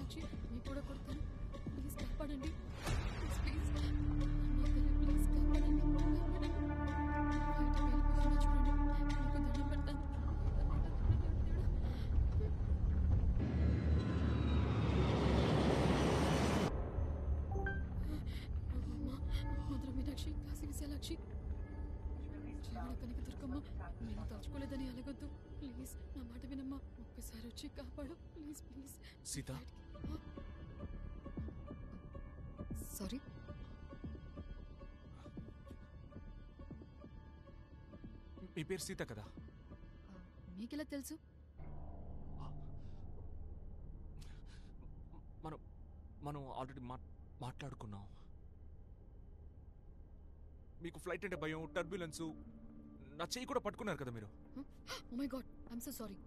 వచ్చి మీకు కూడా కొడతాను ప్లీజ్ కాపాడండి ప్లీజ్ ప్లీజ్ అమ్మా తల్లి ప్లీజ్ కాపాడండి కాపాడండి బయట వెళ్ళిపోకుండా చూడండి మీకు దండం పెడతాను అమ్మా మధుర మీనాక్షి కాశీ విశాలాక్షి జీవన కనుక దుర్గమ్మ నేను తలుచుకోలేదని అలగొద్దు ప్లీజ్ నా మాట వినమ్మా ఒక్కసారి వచ్చి కాపాడు ప్లీజ్ ప్లీజ్ సీత సారీ మీ పేరు సీత కదా మీకెలా తెలుసు మనం మనం ఆల్రెడీ మా మాట్లాడుకున్నాం మీకు ఫ్లైట్ అంటే భయం టర్బ్యులెన్స్ నా చెయ్యి కూడా పట్టుకున్నారు కదా మీరు oh my god I'm so sorry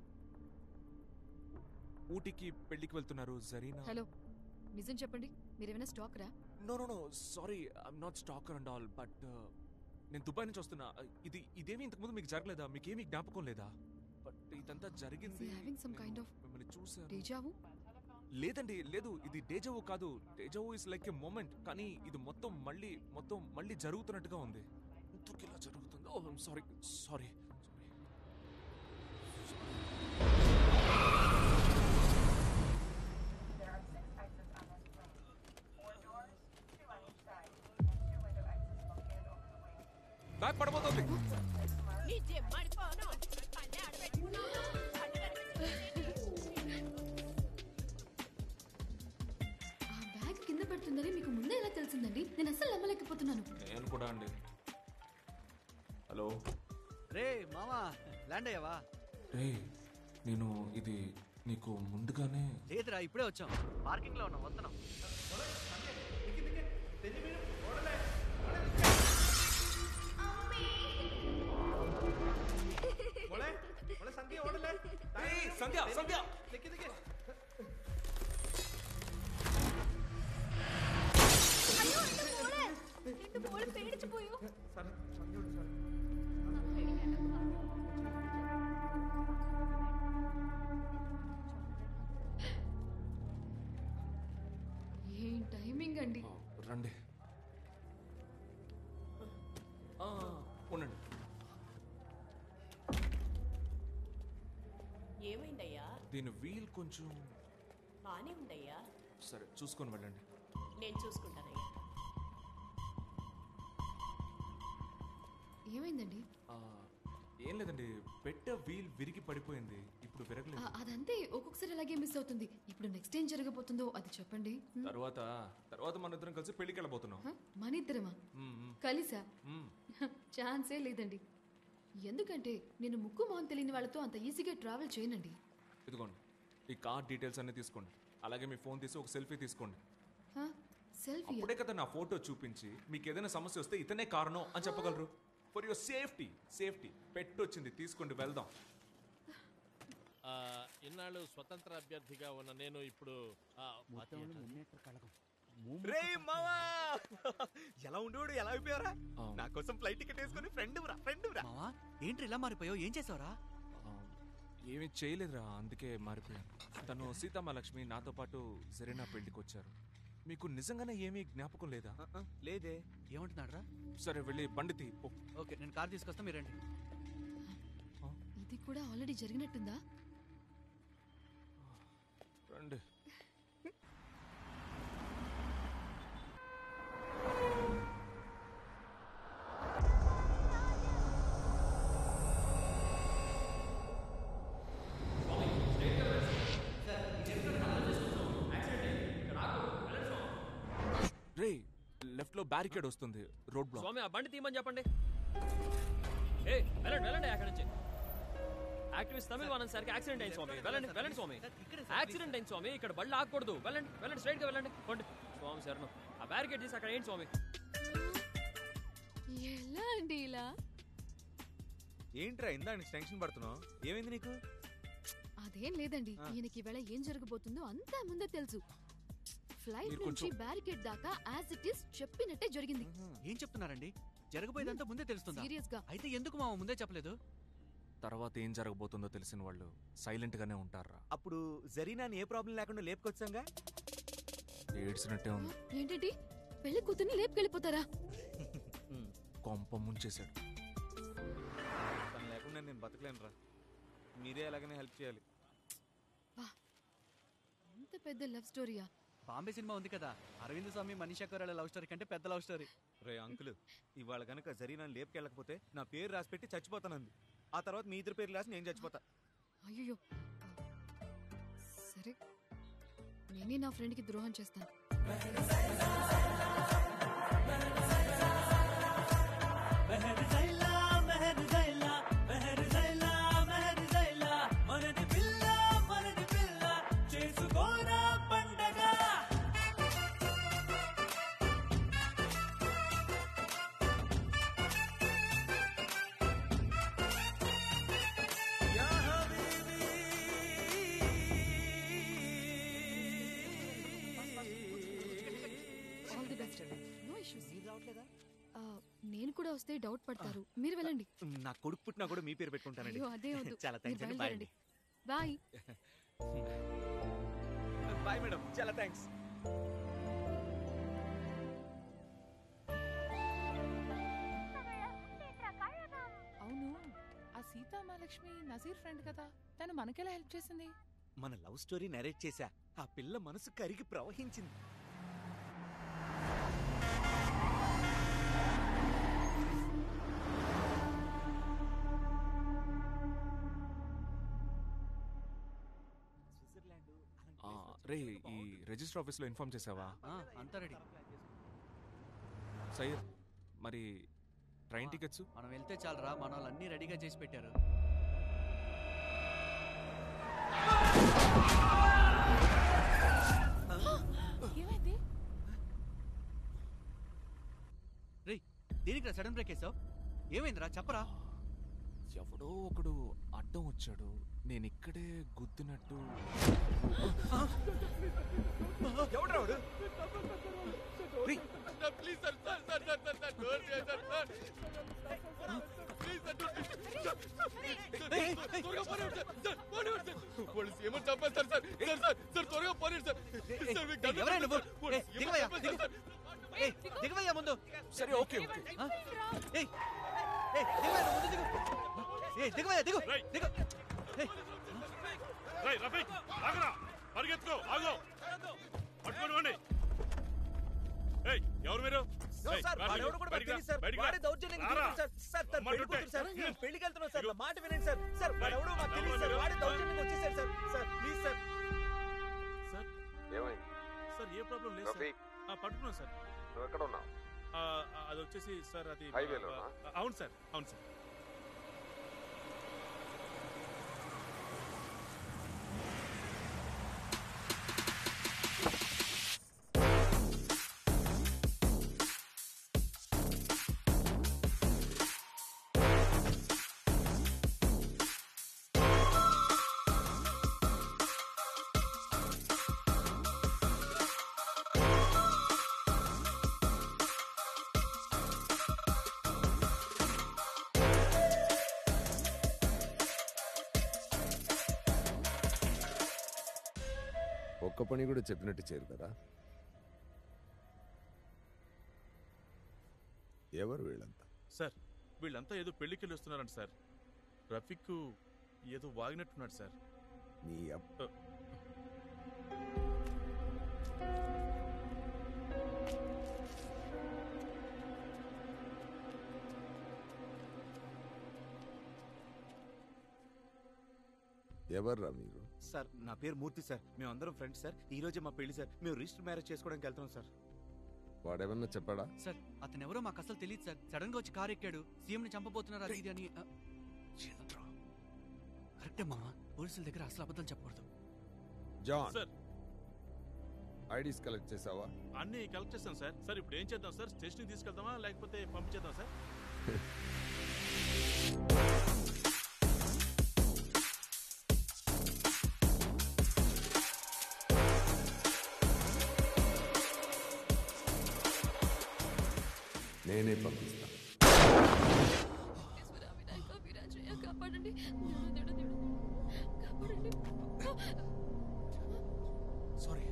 ఊటీకి పెళ్లికి వెళ్తున్నారు జరీనా హలో నిజం చెప్పండి మీరేమైనా స్టాక్ రా no no no sorry I'm not stalker and all but నేను దుబాయ్ నుంచి వస్తున్నా ఇది ఇదేమి ఇంతకుముందు మీకు జరగలేదా మీకేమీ జ్ఞాపకం లేదా బట్ ఇదంతా జరిగింది having some kind of మిమ్మల్ని చూసాను డేజావు లేదండి లేదు ఇది డేజావు కాదు deja vu is like a moment కానీ ఇది మొత్తం మళ్ళీ మొత్తం మళ్ళీ జరుగుతున్నట్టుగా ఉంది ఎందుకు ఇలా జరుగుతుంది oh sorry sorry There are six exits on this plane. Four doors, two on each side, and two window exits located over the wing. Bag పడబోతుంది ఆ బ్యాగ్ కింద పడుతుందని మీకు ముందే ఎలా తెలిసిందండి నేను అస్సలు నమ్మలేకపోతున్నాను నేను కూడా అండి హలో రే మామా ల్యాండ్ అయ్యావా రే నేను ఇది నీకు ముందుగానే లేదురా ఇప్పుడే వచ్చాం పార్కింగ్ లో ఉన్నాం వస్తున్నాం సంధ్య సంధ్య ఏం టైమింగ్ అండి రండి ఆ, ఉండండి ఏమైందయ్యా దీని వీల్ కొంచెం బానే ఉందయ్యా సరే చూసుకొని వెళ్ళండి నేను చూసుకుంటానయ్యా ఏమైందండి ఆ, ఏం లేదండి పెట్ట వీల్ విరిగి పడిపోయింది ఇప్పుడు విరగలేదు ఆ, అదంతే ఒక్కొక్కసారి అలాగే మిస్ అవుతుంది ఇప్పుడు నెక్స్ట్ ఏం జరగబోతుందో అది చెప్పండి హ్మ్? తర్వాత తర్వాత మన ఇద్దరం కలిసి పెళ్లికి వెళ్ళబోతున్నాం హ? మన ఇద్దరమా మ్మ్, మ్మ్, కలిసా మ్మ్. ఛాన్సే లేదండి ఎందుకంటే నేను ముక్కు మొహం తెలియని వాళ్ళతో అంత ఈజీగా ట్రావెల్ చేయనండి ఇదిగోండి ఈ కార్ డీటెయిల్స్ అన్ని తీసుకోండి అలాగే మీ ఫోన్ తీసి ఒక సెల్ఫీ తీసుకోండి సెల్ఫీ అప్పుడే కదా నా ఫోటో చూపించి మీకు ఏదైనా సమస్య వస్తే ఇతనే కారణం అని చెప్పగలరు ఫర్ యువర్ సేఫ్టీ సేఫ్టీ పెట్టొచ్చింది తీసుకోండి వెళ్దాం ఆ, ఇన్నాళ్ళు స్వతంత్ర అభ్యర్థిగా ఉన్న నేను ఇప్పుడు ఆ, రే మావా ఎలా ఉండేవాడు ఎలా అయిపోయారా ఆ. నా కోసం ఫ్లైట్ టికెట్ వేసుకుని ఫ్రెండ్ రా ఫ్రెండ్ రా మావా ఏంటి ఇలా మారిపోయావు ఏం చేసావురా ఆ, ఏమీ చేయలేదురా అందుకే మారిపోయాను తను సీతామహాలక్ష్మి నాతో పాటు జరీనా పెళ్లికి వచ్చారు మీకు నిజంగానే ఏమీ జ్ఞాపకం లేదా ఆ, ఆ, లేదే ఏమంటున్నాడు సరే వెళ్ళి బండి తీ పో. ఓకే నేను కార్ తీసుకొస్తా మీరు రండి ఇది కూడా ఆల్రెడీ జరిగినట్టుందా రండి రే లెఫ్ట్ లో బ్యారికేడ్ వస్తుంది రోడ్ బ్లాక్ స్వామి ఆ బండి తీయమని చెప్పండి ఏ వెళ్ళండి వెళ్ళండి అక్కడి నుంచి యాక్టివిస్ట్ తమిళ వానన్ సార్కి యాక్సిడెంట్ అయింది స్వామి వెళ్ళండి వెళ్ళండి స్వామి యాక్సిడెంట్ అయింది స్వామి ఇక్కడ బళ్ళు ఆగకూడదు వెళ్ళండి వెళ్ళండి స్ట్రైట్ గా వెళ్ళండి కొండి స్వామి శరణం ఆ బ్యారికేడ్ తీసి అక్కడ ఏంటి స్వామి ఎలా అండి ఇలా ఏంట్రా ఇందా నీకు టెన్షన్ పడుతున్నావు ఏమైంది నీకు అదేం లేదండి ఈయనకి ఈవేళ ఏం జరగబోతుందో అంతా ముందే తెలుసు ఫ్లైట్ మీరు నుంచి కొంచెం- బ్యారికేడ్ దాకా యాజ్ ఇట్ ఈస్ చెప్పినట్టే జరిగింది ఏం చెప్తున్నారండి జరగబోయేదంతా ముందే తెలుస్తుందా సీరియస్ గా అయితే ఎందుకు మామ ముందే చెప్పలేదు తర్వాత ఏం జరగబోతుందో తెలిసిన వాళ్ళు సైలెంట్ గానే ఉంటారా అప్పుడు జరీనాని ఏ ప్రాబ్లం లేకుండా లేపుకొచ్చాంగా ఏడ్చినట్టే ఉంది ఏంటండి పెళ్లి కూతుర్ని లేపుకెళ్ళిపోతారా కొంప ముంచేశాడు తను లేకుండా నేను బతకలేనురా మీరే ఎలాగైనా హెల్ప్ చేయాలి ఇంత పెద్ద లవ్ స్టోరీయా బాంబే సినిమా ఉంది కదా అరవింద్ స్వామి మనీషా కొరాల లవ్ స్టోరీ కంటే పెద్ద లవ్ స్టోరీ రే అంకుల్ ఇవాళ కనుక జరీనాని లేపుకెళ్ళకపోతే నా పేరు రాసి పెట్టి చచ్చిపోతానంది ఆ తర్వాత మీ ఇద్దరు పేరు రాసి నేను చచ్చిపోతా అయ్యో సరే నేనే నా ఫ్రెండ్కి ద్రోహం చేస్తాను all the best no issues నేను కూడా వస్తే డౌట్ పడతారు మీరు వెళ్ళండి నా కొడుకు పుట్టినా కూడా మీ పేరు పెట్టుకుంటానండి అయ్యో అదే వద్దు చాలా మీరు థ్యాంక్స్ అండి బాయ్ బయలుదేరండి బాయ్ బాయ్ మేడం చాలా థ్యాంక్స్ అవును ఆ సీతామహాలక్ష్మి నజీర్ ఫ్రెండ్ కదా తను మనకెలా హెల్ప్ చేసింది మన లవ్ స్టోరీ నరేట్ చేశా ఆ పిల్ల మనసు కరిగి ప్రవహించింది స్విట్జర్లాండ్ అలాంటి ఆ, place లో రే చాలా ఈ బాగుంటుంది. రిజిస్టర్ ఆఫీస్లో ఇన్ఫార్మ్ చేసావా అంతా రెడీ సయ్యద్ మరి ట్రైన్ టికెట్స్ మనం వెళ్తే చాలరా మన వాళ్ళు అన్ని రెడీగా చేసి పెట్టారు ఏమైంది రే దేనికి సడన్ బ్రేక్ వేసావు ఏమైందిరా చెప్పరా ఎవడో ఒకడు అడ్డం వచ్చాడు నేను ఇక్కడే గుద్దినట్టు ఎవడ్రా వాడు? రేయ్, ఎవరైనా నువ్వు ఏ, దిగవయ్యా దిగు. ఏ, దిగవయ్యా ముందు సరే ఓకే ఓకే ఆ? ఏయ్, ఏయ్, దిగవయ్యా నువ్వు ముందు దిగు ఏ దిగవయ్యా దిగు దిగు ఏయ్, రఫీక్ ఆగరా పరిగెత్తుకో ఆగు పట్టుకొని వాడిని. ఏయ్ ఎవరు మీరు No, ఏయ్, సార్, రా వాడెవడో కూడా బయటికి రా, మాకు తెలియదు, సార్. బయటికి రా. వాడే దౌర్జన్యంగా రారా. తిరుగుతాడు, సార్. సార్, తను రమ్మంటుంటే. పెళ్లి కూతురు, సార్. మేము పెళ్లికి వెళ్తున్నాం, సార్. నా మాట వినండి, సార్. సార్, ఏయ్, వాడెవడో మాకు తెలియదు, సార్. వాడే దౌర్జన్యంగా వచ్చేసాడు, sir. Sir, please, sir. Sir ఏమైంది సార్ ఏ ప్రాబ్లం లేదు సార్ రఫీక్ ఆ, పట్టుకున్నాం సార్ నువ్వు ఎక్కడ ఉన్నావు ఆ, ఆ, అది వచ్చేసి సార్ అది హైవేలోనా? ఆ, అవును సార్ అవును సార్ ఒక్క పని కూడా చెప్పినట్టు చేయరు కదా ఎవరు వీళ్ళంతా సార్ వీళ్ళంతా ఏదో పెళ్లికి వెళ్ళి వస్తున్నారంట సార్ రఫీక్ ఏదో వాగినట్టున్నాడు సార్ నీ అబ్బ ఎవర్రా మీరు సార్ నా పేరు మూర్తి సార్ మేము అందరం ఫ్రెండ్స్ సార్ ఈ రోజే మా పెళ్లి సార్ మేము రిజిస్టర్ మ్యారేజ్ చేసుకోవడానికి వెళ్తున్నాం సార్ వాడేమన్నా చెప్పాడా సార్ అతను ఎవరో మాకు అసలు తెలియదు సార్ సడన్ గా వచ్చి కారు ఎక్కాడు సీఎం ని చంపబోతున్నారు అది ఇది అని ఆ, కరెక్టే మామ పోలీసుల దగ్గర అసలు అబద్ధం చెప్పకూడదు జాన్ సార్ ఐడీస్ కలెక్ట్ చేసావా అన్ని కలెక్ట్ చేస్తాం సార్ సార్ ఇప్పుడు ఏం చేద్దాం సార్ స్టేషన్కి తీసుకెళ్దామా లేకపోతే పంపించేద్దాం సార్ నేనే పంపిస్తాను ఈశ్వర వినాయక విరాజయ కాపాడు కాపాడండి దేవుడా దేవుడా దేవుడా కాపాడండి సారీ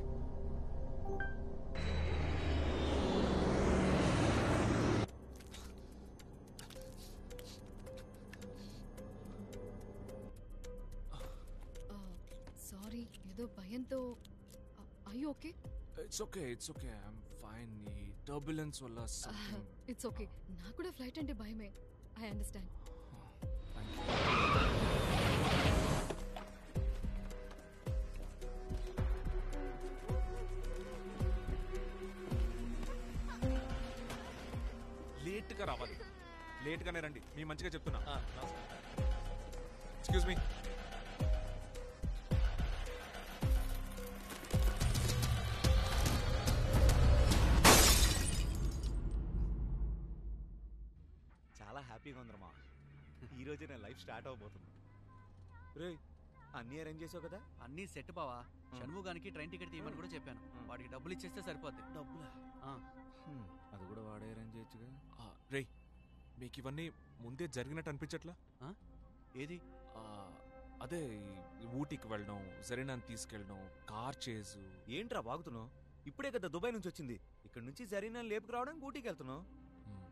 సారీ ఏదో భయంతో అయ్యో okay it's okay it's okay I'm fine ఈ టర్బులెన్స్ వల్ల something- ఇట్స్ ఓకే నాకు కూడా ఫ్లైట్ అంటే భయమే ఐ అండర్స్టాండ్ Thank you. లేట్గా రావాలి లేట్గానే రండి మీ మంచిగా చెప్తున్నా ఎక్స్క్యూజ్ మీ చాలా హ్యాపీగా ఉందమ్మా ఈ రోజే నా లైఫ్ స్టార్ట్ అవబోతుంది రే అన్నీ అరేంజ్ చేసావు కదా అన్నీ సెట్ బావా షణ్ముగానికి ట్రైన్ టికెట్ తీయమని కూడా చెప్పాను వాడికి డబ్బులు ఇచ్చేస్తే సరిపోద్ది డబ్బులా ఆ. హ్మ్, అది కూడా వాడే అరేంజ్ చేయొచ్చుగా రే మీకు ఇవన్నీ ముందే జరిగినట్టు అనిపించట్లా ఏది ఆ, అదే ఈ ఊటీకి వెళ్ళడం జరీనాన్ని తీసుకెళ్ళడం కార్ చేసు ఏంట్రా వాగుతున్నావు ఇప్పుడే కదా దుబాయ్ నుంచి వచ్చింది ఇక్కడ నుంచి జరీనా లేపుకు రావడానికి ఊటీకి వెళ్తున్నావు మ్మ్.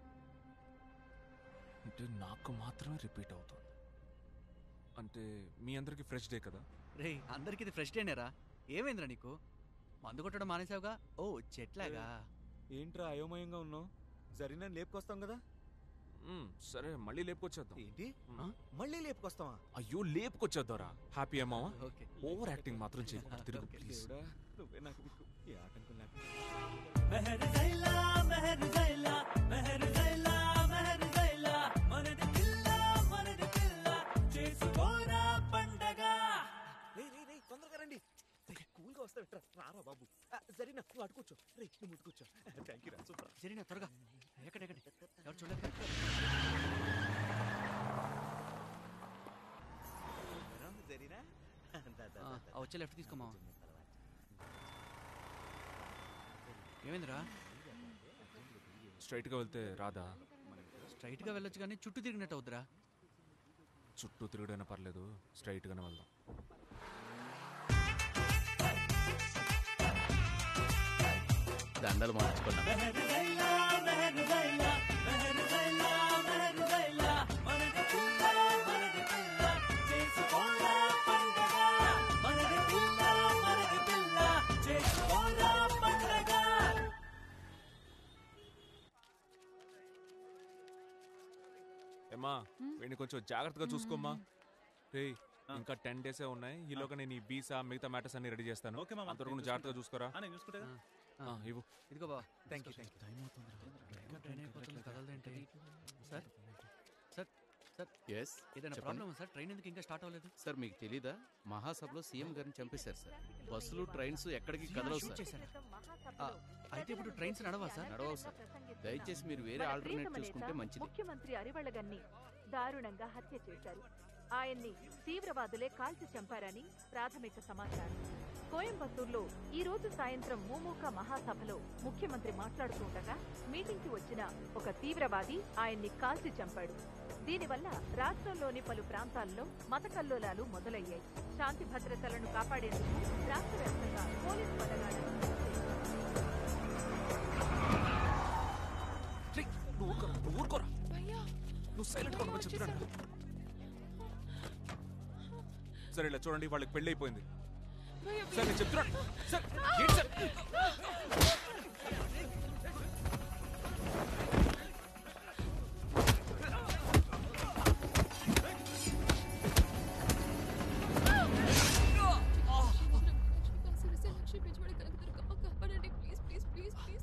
అంటే నాకు మాత్రమే రిపీట్ అవుతుంది అంటే మీ అందరికి ఫ్రెష్ డే కదా రే అందరికి ఇది ఫ్రెష్ డేనేరా ఏమైందిరా నీకు మందు కొట్టడం మానేసావుగా ఓ చెట్లాగా ఏంట్రా అయోమయంగా ఉన్నావు జరీనా లేపుకొస్తాం కదా మ్మ్, సరే మళ్ళీ లేపుకొచ్చేద్దాం ఏంటి మ్మ్. మళ్ళీ లేపుకొస్తావా అయ్యో లేపుకొచ్చేద్దారా హ్యాపీ అమ్మావా ఓకే ఓవర్ యాక్టింగ్ మాత్రం చేయకుండా తిరుగు ఓకే, ప్లీజ్ దేవుడా నువ్వే నాకు దిక్కు ఏ ఆటంకం లేకుండా రే రే రే తొందరగా రండి కూల్గా వస్తా విట్రా రారా బాబు ఆ, జరీనా నువ్వు అడుకోవచ్చు రే నువ్వు ముట్టుకోవచ్చు థ్యాంక్ యూ రా సూపర్ సరేనా త్వరగా ఎక్కడ ఎక్కడ ఎవరు చూడలేదు ఎలా ఉంది జరీనా దా, దా, దా, ఆ, దా. ఆ వచ్చే లెఫ్ట్ తీసుకోమా ఏమైందిరా స్ట్రైట్గా వెళ్తే రాదా స్ట్రైట్ గా వెళ్ళొచ్చు కానీ చుట్టూ తిరిగినట్టు అవుతురా చుట్టూ తిరుగుడైనా పర్లేదు స్ట్రైట్గానే వెళ్దాం దండలు మార్చుకున్నాం ఏమ్మా వీడిని కొంచెం జాగ్రత్తగా చూసుకోమ్మా రే ఇంకా టెన్ డేసే ఉన్నాయి ఈలోగా నేను ఈ వీసా మిగతా మ్యాటర్స్ అన్ని రెడీ చేస్తాను ఓకే మామ, అంతవరకు నేను నువ్వు జాగ్రత్తగా చూసుకోరా నేను చూసుకుంటా ఆ, ఇవ్వు ఇదిగో బావ థ్యాంక్ యూ థ్యాంక్ యూ ఇంకా ట్రైన్ అయిపోతుంది కదలదేంటి సార్ సార్ సార్ ఎస్ ఏదైనా చెప్పండి. ప్రాబ్లమ్ సార్ ట్రైన్ ఎందుకు ఇంకా స్టార్ట్ అవ్వలేదు సార్ మీకు తెలీదా మహాసభలో సీఎం గారిని చంపేశారు సార్ బస్సులు ట్రైన్స్ ఎక్కడికి కదలవు షూట్ సార్ చేశారా ఆ, అయితే ఇప్పుడు ట్రైన్స్ నడవా సార్ నడవవు సార్ దయచేసి మీరు వేరే ఆల్టర్నేట్ చూసుకుంటే మంచిది ముఖ్యమంత్రి అరివళ్ళగన్ని దారుణంగా హత్య చేశారు ఆయన్ని తీవ్రవాదులే కాల్చి చంపారని ప్రాథమిక సమాచారం కోయంబత్తూర్లో ఈ రోజు సాయంత్రం మూమూక మహాసభలో ముఖ్యమంత్రి మాట్లాడుతుండగా మీటింగ్ కి వచ్చిన ఒక తీవ్రవాది ఆయన్ని కాల్చి చంపాడు దీనివల్ల రాష్ట్రంలోని పలు ప్రాంతాల్లో మత కల్లోలాలు మొదలయ్యాయి శాంతి భద్రతలను కాపాడేందుకు రాష్ట్ర వ్యాప్తంగా పోలీసు బలగాలను రే, నువ్వు ఊరుకోరా నువ్వు ఊరుకోరా నువ్వు సైలెంట్గా ఉండమని చెప్తున్నాను కదా. సరే ఇలా చూడండి వాళ్ళకి పెళ్ళి అయిపోయింది సరే నేను చెప్తున్నాను సార్ ఏంటి సార్ కాపాడండి please please please please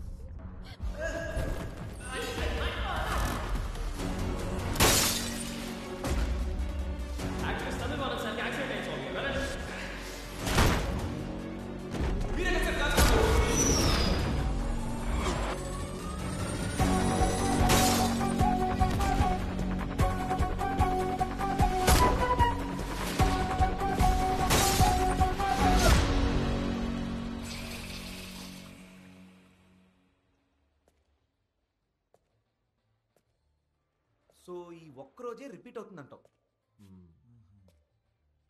actress Tamil వాళ్ళ సార్కి యాక్సిడెంట్ అయింది స్వామి వెళ్ళండి సో ఈ ఒక్కరోజే రిపీట్ అవుతుందంటావు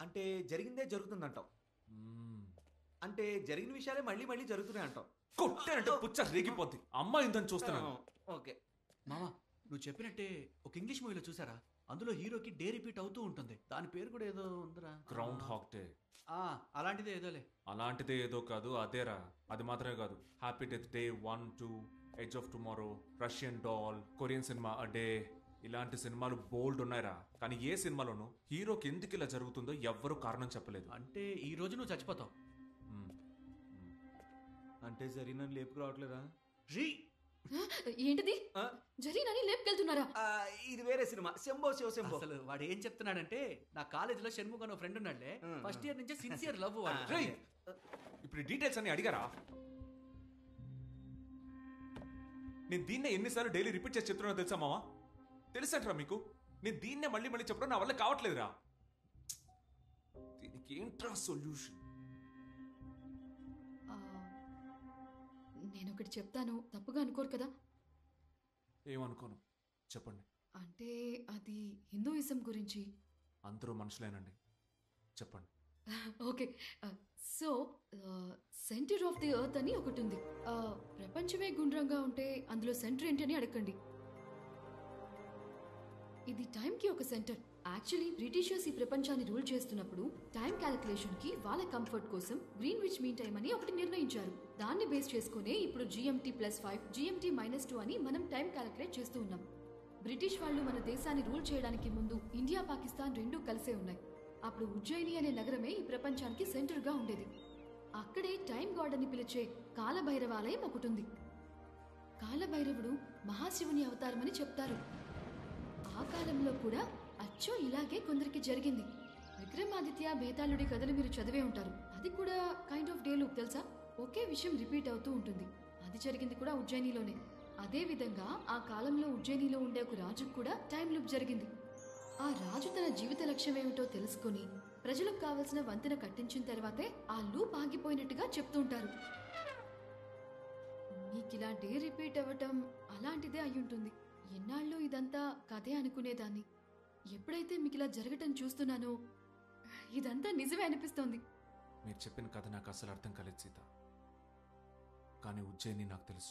అంటే జరిగిందే జరుగుతుందంటావు అంటే జరిగిన విషయాలే మళ్ళీ మళ్ళీ జరుగుతున్నాయి అంటావు కొట్టానంటే పుచ్చ రేగిపోద్ది అమ్మాయి ఉందని చూస్తున్నాను ఓకే మామా నువ్వు చెప్పినట్టే ఒక ఇంగ్లీష్ మూవీలో చూసారా అందులో హీరోకి డే రిపీట్ అవుతూ ఉంటుంది దాని పేరు కూడా ఏదో ఉందిరా గ్రౌండ్ హాక్ డే ఆ, అలాంటిదే ఏదోలే అలాంటిదే ఏదో కాదు అదేరా అది మాత్రమే కాదు happy death day one two edge of tomorrow Russian doll Korean cinema a day ఇలాంటి సినిమాలు బోల్డ్ ఉన్నాయిరా కానీ ఏ సినిమాలోనూ హీరోకి ఎందుకు ఇలా జరుగుతుందో ఎవ్వరూ కారణం చెప్పలేదు అంటే ఈ రోజు నువ్వు చచ్చిపోతావు అంటే జరిగిన లేపుకు రావట్లేదా రీ ఏంటిది జరీనని లేపుకెళ్తున్నారా ఇది వేరే సినిమా శంభో శివ శంభో అసలు వాడు ఏం చెప్తున్నాడంటే నా కాలేజీలో షణ్ముఖ్ అనే ఫ్రెండ్ ఉన్నాడులే ఫస్ట్ ఇయర్ నుంచి సిన్సియర్ లవ్ వాడు రేయ్, ఇప్పుడు ఈ డీటెయిల్స్ అన్ని అడిగారా నేను దీన్నే ఎన్నిసార్లు డైలీ రిపీట్ చేసి చెప్తున్నా తెలుసా మావా తెలుసంటరా మీకు నేను దీన్నే మళ్ళీ మళ్ళీ చెప్పడం నా వల్ల కావట్లేదురా దీనికి ఏంట్రా సొల్యూషన్ ఆ, నేను ఒకటి చెప్తాను తప్పుగా అనుకోరు కదా ఏమనుకోను చెప్పండి అంటే అది హిందూయిజం గురించి అందరూ మనుషులేనండి చెప్పండి okay so centre of the earth అని ఒకటి ఉంది ఆ, ప్రపంచమే గుండ్రంగా ఉంటే అందులో సెంటర్ ఏంటి అని అడగండి ఇది టైంకి ఒక సెంటర్ యాక్చువల్లీ బ్రిటిషర్స్ ఈ ప్రపంచాన్ని రూల్ చేస్తున్నప్పుడు టైం క్యాలిక్యులేషన్ కి వాళ్ళ కంఫర్ట్ కోసం గ్రీన్ విచ్ మీన్ టైం అని ఒకటి నిర్ణయించారు దాన్ని బేస్ చేసుకునే ఇప్పుడు GMT plus five GMT minus two అని మనం టైం క్యాలిక్యులేట్ చేస్తూ ఉన్నాం బ్రిటిష్ వాళ్ళు మన దేశాన్ని రూల్ చేయడానికి ముందు ఇండియా పాకిస్తాన్ రెండూ కలిసే ఉన్నాయి అప్పుడు ఉజ్జయిని అనే నగరమే ఈ ప్రపంచానికి సెంటర్ గా ఉండేది అక్కడే టైం గాడ్ అని పిలిచే కాలభైరవాలయం ఒకటి ఉంది కాలభైరవుడు మహాశివుని అవతారమని చెప్తారు ఆ కాలంలో కూడా అచ్చం ఇలాగే కొందరికి జరిగింది విక్రమాదిత్య బేతాళుడి కథలు మీరు చదివే ఉంటారు అది కూడా కైండ్ ఆఫ్ డే లూప్ తెలుసా ఒకే విషయం రిపీట్ అవుతూ ఉంటుంది అది జరిగింది కూడా ఉజ్జయినిలోనే అదే విధంగా ఆ కాలంలో ఉజ్జయినిలో ఉండే ఒక రాజుకు కూడా టైం లూప్ జరిగింది ఆ రాజు తన జీవిత లక్ష్యం ఏమిటో తెలుసుకుని ప్రజలకు కావలసిన వంతెన కట్టించిన తర్వాతే ఆ లూప్ ఆగిపోయినట్టుగా చెప్తూ ఉంటారు మీకు ఇలా డే రిపీట్ అవ్వటం అలాంటిదే అయ్యుంటుంది ఎన్నాళ్ళు ఇదంతా కథే అనుకునేదాన్ని ఎప్పుడైతే మీకు ఇలా జరగటం చూస్తున్నానో ఇదంతా నిజమే అనిపిస్తోంది మీరు చెప్పిన కథ నాకు అసలు అర్థం కాలేదు సీత కానీ ఉజ్జయిని నాకు తెలుసు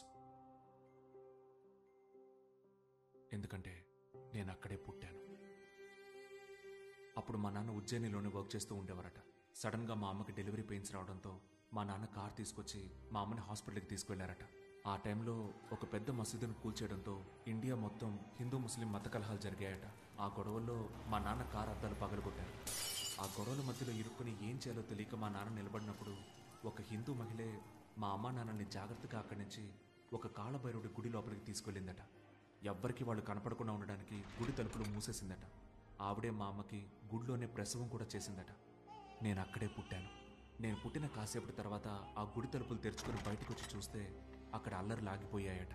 ఎందుకంటే నేను అక్కడే పుట్టాను అప్పుడు మా నాన్న ఉజ్జయినిలోనే వర్క్ చేస్తూ ఉండేవారట సడన్గా మా అమ్మకి డెలివరీ పెయిన్స్ రావడంతో మా నాన్న కార్ తీసుకొచ్చి మా అమ్మని హాస్పిటల్కి తీసుకువెళ్లారట ఆ టైంలో ఒక పెద్ద మసీదును కూల్చేయడంతో ఇండియా మొత్తం హిందూ ముస్లిం మత కలహాలు జరిగాయట ఆ గొడవల్లో మా నాన్న కార్ అద్దాలు పగలగొట్టారు ఆ గొడవల మధ్యలో ఇరుక్కుని ఏం చేయాలో తెలియక మా నాన్న నిలబడినప్పుడు ఒక హిందూ మహిళే మా అమ్మా నాన్నని జాగ్రత్తగా అక్కడి నుంచి ఒక కాళభైరుడి గుడి లోపలికి తీసుకెళ్ళిందట ఎవ్వరికి వాళ్ళు కనపడకుండా ఉండడానికి గుడి తలుపులు మూసేసిందట ఆవిడే మా అమ్మకి గుడిలోనే ప్రసవం కూడా చేసిందట నేను అక్కడే పుట్టాను నేను పుట్టిన కాసేపటి తర్వాత ఆ గుడి తలుపులు తెరుచుకుని బయటకు వచ్చి చూస్తే అక్కడ అల్లరి లాగిపోయాయట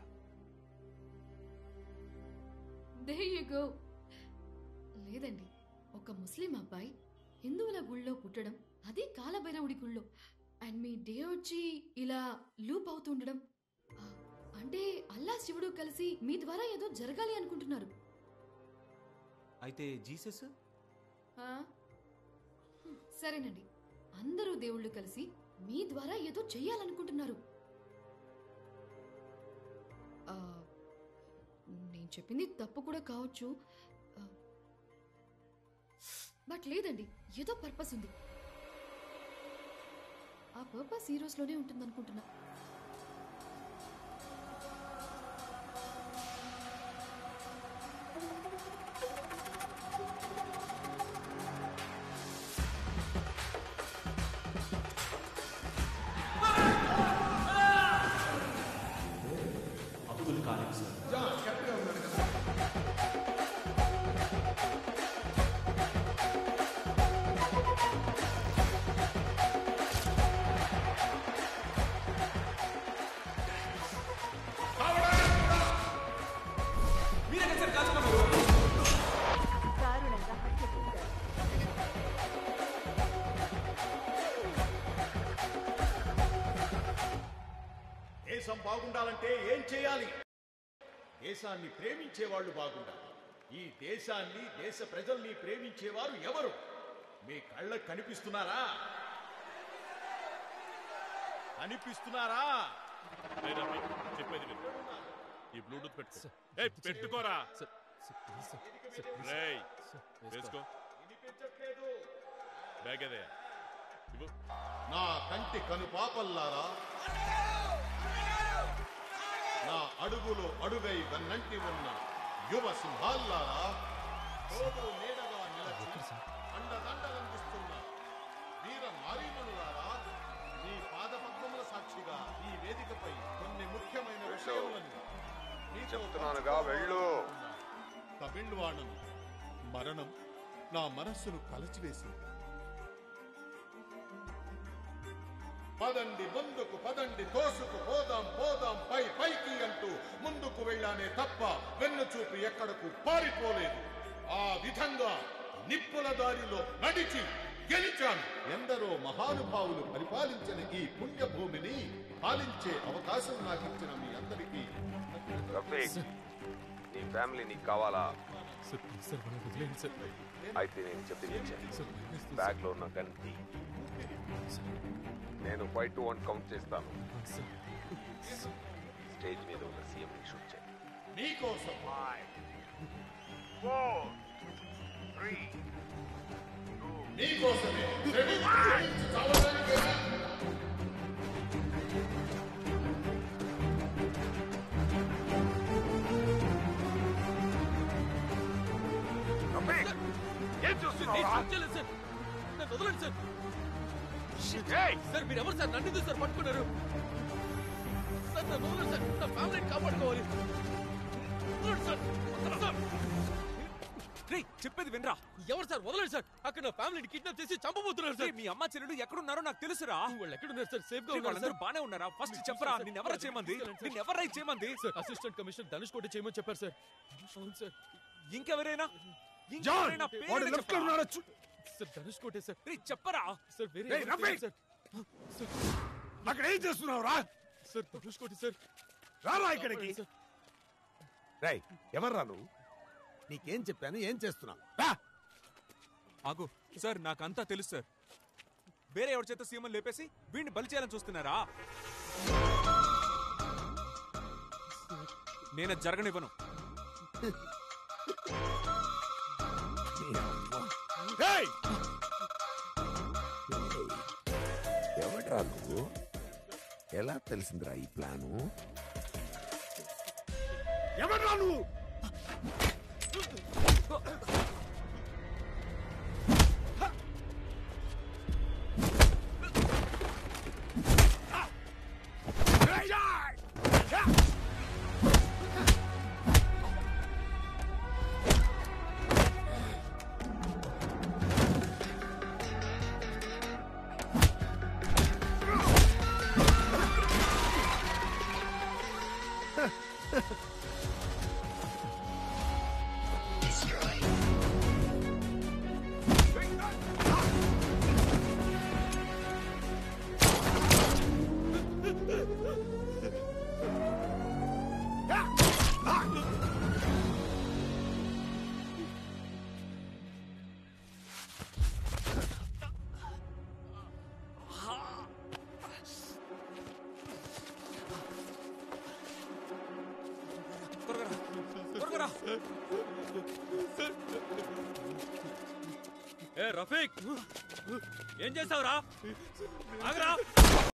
There you go. లేదండి ఒక ముస్లిం అబ్బాయి హిందువుల గుళ్ళో పుట్టడం అది కాలభైరవుడి గుళ్ళో అండ్ మీ డే వచ్చి ఇలా లూప్ అవుతుండడం ఆ, అంటే అల్లా శివుడు కలిసి మీ ద్వారా ఏదో జరగాలి అనుకుంటున్నారు అయితే జీసస్ ఆ? హ్మ్, సరేనండి అందరూ దేవుళ్ళు కలిసి మీ ద్వారా ఏదో చెయ్యాలనుకుంటున్నారు ఆ, నేను చెప్పింది తప్పు కూడా కావచ్చు ఆ, బట్ లేదండి ఏదో పర్పస్ ఉంది ఆ పర్పస్ ఈ రోజులోనే ఉంటుంది అనుకుంటున్నా అబ్దుల్ కాలిం సార్ దారుణంగా హత్య చేశారు దేశం బాగుండాలంటే ఏం చేయాలి దేశాన్ని ప్రేమించేవాళ్ళు బాగుండాలి ఈ దేశాన్ని దేశ ప్రజల్ని ప్రేమించేవారు ఎవరు మీ కళ్ళకు కనిపిస్తున్నారా కనిపిస్తున్నారా రేయ్ రఫీక్, చెప్పేది విను ఈ బ్లూటూత్ పెట్టుకో ఏయ్ పెట్టుకోరా రేయ్ వేసుకో బ్యాగ్ అదే ఇవ్వు నా కంటి కనుపాపల్లారా నా అడుగులో అడుగై వెన్నంటి ఉన్న యువ సింహాల్లారా తోడు నీడగా నిలచి అండదండలందిస్తున్న వీర నారీమణులారా మీ పాదపద్మముల సాక్షిగా ఈ వేదికపై కొన్ని ముఖ్యమైన విషయములను మీతో చెప్తున్నానుగా వెళ్ళు తమిళ్వాణను మరణం నా మనస్సును కలచివేసింది పదండి ముందుకు పదండి తోసుకు పోదాం పోదాం పై పైకి అంటూ ముందుకు వెళ్ళానే తప్ప వెన్ను చూపి ఎక్కడకు పారిపోలేదు ఆ విధంగా నిప్పుల దారిలో నడిచి గెలిచాను ఎందరో మహానుభావులు పరిపాలించిన ఈ పుణ్యభూమిని పాలించే అవకాశం నాకు ఇచ్చిన మీ అందరికీ రఫీక్ నీ ఫ్యామిలీ నీకు కావాలా అయితే నేను చెప్పింది బ్యాగ్ లో ఉన్న గన్ తీ. నేను ఫైవ్ టు వన్ కౌంట్ చేస్తాను స్టేజ్ మీద ఉన్న సీఎం ని షూట్ చేయి మీకోసం మీకోసమే శ్రమించి చావడానికేనా? ఏం చూస్తున్నావు సార్ నన్ను వదలండి సార్ సార్ మీరు ఎవరు సార్ నన్ను ఎందుకు సార్ పట్టుకున్నారు సార్ నన్ను వదలండి సార్ నా ఫ్యామిలీని కాపాడుకోవాలి వదలండి సార్ వదలండి సార్ రేయ్ చెప్పేది వినరా ఎవరు సార్ వదలండి సార్ అక్కడ నా ఫ్యామిలీని కిడ్నాప్ చేసి చంపబోతున్నారు సార్ రేయ్, మీ అమ్మ చెల్లెలు ఎక్కడున్నారో నాకు తెలుసురా వాళ్ళు ఎక్కడున్నారు సార్ సేఫ్ గా రేయ్, ఉన్నారు వాళ్ళందరూ సార్ బానే ఉన్నారా ఫస్ట్ చెప్పరా నిన్ను ఎవరా చేయమంది నిన్ను ఎవరా చేయమంది సార్ అసిస్టెంట్ కమిషనర్ ధనుష్ కోటి చేయమని చెప్పారు సార్ అవును సార్ ఇంకెవరైనా జాన్ ఇంకెవరైనా వాడు పేరైనా లెఫ్ట్ లో చెప్పరా? ఉన్నాడు చూ- సార్ ధనుష్ కోటే సార్ రేయ్, చెప్పరా సార్ వేరే రేయ్, ఎవరు రఫీక్! సార్ సార్ అక్కడ ఏం చేస్తున్నావు రా సార్ ధనుష్ కోటి సార్ రారా ఇక్కడికి సార్ రై ఎవర్రా నువ్వు నీకేం చెప్పాను ఏం చేస్తున్నావు రా ఆగు సార్ నాకంతా తెలుసు సార్ వేరే ఎవరి చేత సీఎం లేపేసి వీడిని బలి చేయాలని చూస్తున్నారా నేను అది జరగనివ్వను ఏయ్! ఎవడ్రా నువ్వు ఎలా తెలిసిందిరా ఈ ప్లాను ఎవడ్రా నువ్వు త్వరగా రా. త్వరగా రా. ఏ రఫీక్ ఏం చేసావురా ఆగరా